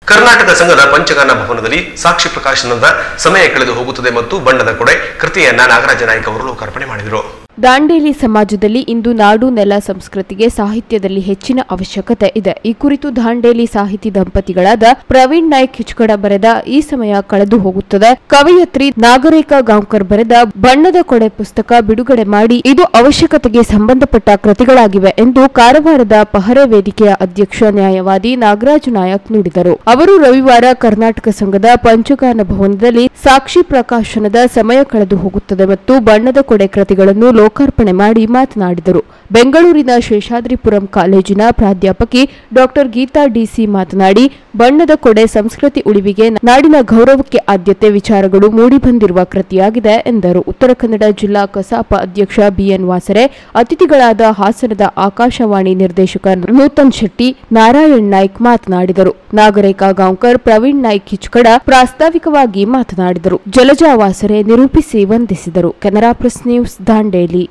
ಕರ್ನಾಟಕ ಸಂಘದ ಪಂಚಗಾನ ಭವನದಲ್ಲಿ ಸಾಕ್ಷಿ ಪ್ರಕಾಶನದ ಸಮಯ ಕಳೆದು ಹೋಗುತ್ತದೆ ಮತ್ತು ಬಣ್ಣದ ಕೊಡೆ ಕೃತಿಯನ್ನ ನಾಗರಾಜ ನಾಯ್ಕ ಅವರು ಲೋಕಾರ್ಪಣೆ ಮಾಡಿದರು ದಾಂಡೇಲಿ ಸಮಾಜದಲ್ಲಿ ಇಂದು ನಾಡು ನೆಲ ಸಂಸ್ಕೃತಿಗೆ ಸಾಹಿತ್ಯದಲ್ಲಿ ಹೆಚ್ಚಿನ ಅವಶ್ಯಕತೆ ಇದೆ ಈ ಕುರಿತು ದಾಂಡೇಲಿ ಸಾಹಿತಿ ದಂಪತಿಗಳಾದ ಪ್ರವೀಣ್ ನಾಯ್ಕ್ ಹಿಚ್ಕಡ ಬರೆದ ಈ ಸಮಯ ಕಳೆದು ಹೋಗುತ್ತದೆ ಕವಯತ್ರಿ ನಾಗರೇಖಾ ಗಾಂವ್ಕರ್ ಬರೆದ ಬಣ್ಣದ ಕೊಡೆ ಪುಸ್ತಕ ಬಿಡುಗಡೆ ಮಾಡಿ ಇದು ಅವಶ್ಯಕತೆಗೆ ಸಂಬಂಧಪಟ್ಟ ಕೃತಿಗಳಾಗಿವೆ ಎಂದು ಕಾರವಾರದ ಪಹರೆ ವೇದಿಕೆಯ ಅಧ್ಯಕ್ಷ ನ್ಯಾಯವಾದಿ ನಾಗರಾಜ್ ನಾಯಕ್ ನುಡಿದರು ಅವರು ರವಿವಾರ ಕರ್ನಾಟಕ ಸಂಘದ ಪಂಚಗಾನ ಭವನದಲ್ಲಿ ಸಾಕ್ಷಿ ಪ್ರಕಾಶನದ ಸಮಯ ಕಳೆದು ಹೋಗುತ್ತದೆ ಮತ್ತು ಬಣ್ಣದ ಕೊಡೆ ಕೃತಿಗಳನ್ನು ಲೋಕಾರ್ಪಣೆ ಮಾಡಿ ಮಾತನಾಡಿದರು ಬೆಂಗಳೂರಿನ ಶೇಷಾದ್ರಿಪುರಂ ಕಾಲೇಜಿನ ಪ್ರಾಧ್ಯಾಪಕಿ ಡಾಕ್ಟರ್ ಗೀತಾ ಡಿಸಿ ಮಾತನಾಡಿ ಬಣ್ಣದ ಕೊಡೆ ಸಂಸ್ಕೃತಿ ಉಳಿವಿಗೆ ನಾಡಿನ ಗೌರವಕ್ಕೆ ಆದ್ಯತೆ ವಿಚಾರಗಳು ಮೂಡಿಬಂದಿರುವ ಕೃತಿಯಾಗಿದೆ ಎಂದರು ಉತ್ತರ ಕನ್ನಡ ಜಿಲ್ಲಾ ಕಸಾಪ ಅಧ್ಯಕ್ಷ ಬಿಎನ್ ವಾಸರೆ ಅತಿಥಿಗಳಾದ ಹಾಸನದ ಆಕಾಶವಾಣಿ ನಿರ್ದೇಶಕ ನೂತನ್ ಶೆಟ್ಟಿ ನಾರಾಯಣ್ ನಾಯ್ಕ್ ಮಾತನಾಡಿದರು ನಾಗರೇಖಾ ಗಾಂವ್ಕರ್ ಪ್ರವೀಣ್ ನಾಯ್ಕ್ ಹಿಚ್ಕಡ ಪ್ರಾಸ್ತಾವಿಕವಾಗಿ ಮಾತನಾಡಿದರು ಜಲಜಾ ವಾಸರೆ ನಿರೂಪಿಸಿ ವಂದಿಸಿದರು ಕೆನರಾ ಪ್ರೆಸ್ ನ್ಯೂಸ್ ದಾಂಡೇಲಿ